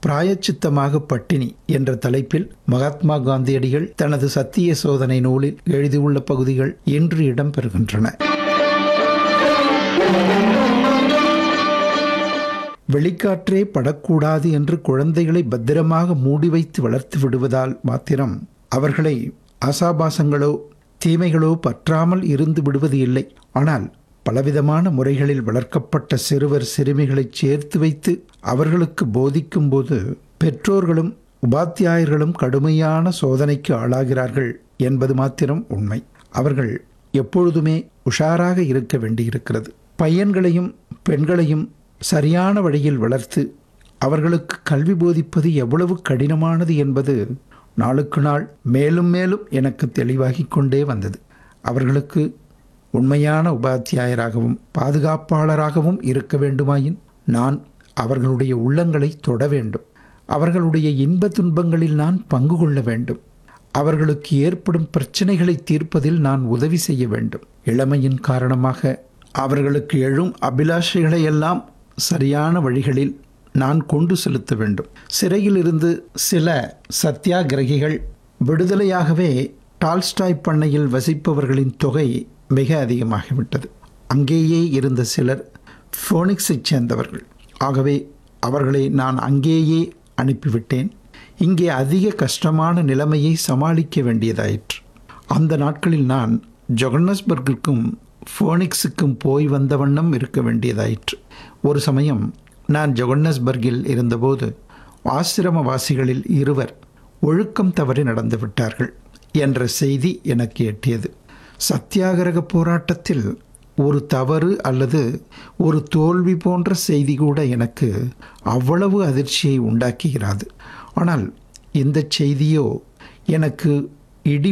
பிராயச்சித்தமாக பட்டினி என்ற தலைப்பில் மகாத்மா காந்தியடிகள் தனது சத்திய சோதனை நூலில் எழுதியுள்ள பகுதிகள் இன்று இடம்பெறுகின்றன வெளிக்காற்றே படக்கூடாது என்று குழந்தைகளை பத்திரமாக மூடி வைத்து வளர்த்து விடுவதால் மாத்திரம் அவர்களை ஆசாபாசங்களோ தீமைகளோ பற்றாமல் இருந்து விடுவது இல்லை ஆனால் பலவிதமான முறைகளில் வளர்க்கப்பட்ட சிறுவர் சிறுமிகளை சேர்த்து வைத்து அவர்களுக்கு போதிக்கும்போது பெற்றோர்களும் உபாத்தியாயர்களும் கடுமையான சோதனைக்கு ஆளாகிறார்கள் என்பது மாத்திரம் உண்மை அவர்கள் எப்பொழுதுமே உஷாராக இருக்க வேண்டியிருக்கிறது பையன்களையும் பெண்களையும் சரியான வழியில் வளர்த்து அவர்களுக்கு கல்வி போதிப்பது எவ்வளவு கடினமானது என்பது நாளுக்கு நாள் மேலும் மேலும் எனக்கு தெளிவாகிக் கொண்டே வந்தது அவர்களுக்கு உண்மையான உபாத்தியாயராகவும் பாதுகாப்பாளராகவும் இருக்க வேண்டுமாயின் நான் அவர்களுடைய உள்ளங்களை தொட வேண்டும் அவர்களுடைய இன்ப துன்பங்களில் நான் பங்கு கொள்ள வேண்டும் அவர்களுக்கு ஏற்படும் பிரச்சனைகளை தீர்ப்பதில் நான் உதவி செய்ய வேண்டும் இளமையின் காரணமாக அவர்களுக்கு எழும் அபிலாஷைகளை எல்லாம் சரியான வழிகளில் நான் கொண்டு செலுத்த வேண்டும் சிறையிலிருந்து சில சத்தியாகிரகிகள் விடுதலையாகவே டால்ஸ்டாய் பண்ணையில் வசிப்பவர்களின் தொகை மிக அதிகமாகிவிட்டது அங்கேயே இருந்த சிலர் ஃபோனிக்ஸைச் சேர்ந்தவர்கள் ஆகவே அவர்களை நான் அங்கேயே அனுப்பிவிட்டேன் இங்கே அதிக கஷ்டமான நிலைமையை சமாளிக்க வேண்டியதாயிற்று அந்த நாட்களில் நான் ஜொகன்னஸ்பர்கிற்கும் ஃபோனிக்ஸுக்கும் போய் வந்த வண்ணம் இருக்க வேண்டியதாயிற்று ஒரு சமயம் நான் ஜொகன்னஸ்பர்கில் இருந்தபோது ஆசிரமவாசிகளில் இருவர் ஒழுக்கம் தவறி நடந்து விட்டார்கள் என்ற செய்தி எனக்கு எட்டியது சத்தியாகிரக போராட்டத்தில் ஒரு தவறு அல்லது ஒரு தோல்வி போன்ற செய்தி கூட எனக்கு அவ்வளவு அதிர்ச்சியை உண்டாக்குகிறது ஆனால் இந்த செய்தியோ எனக்கு இடி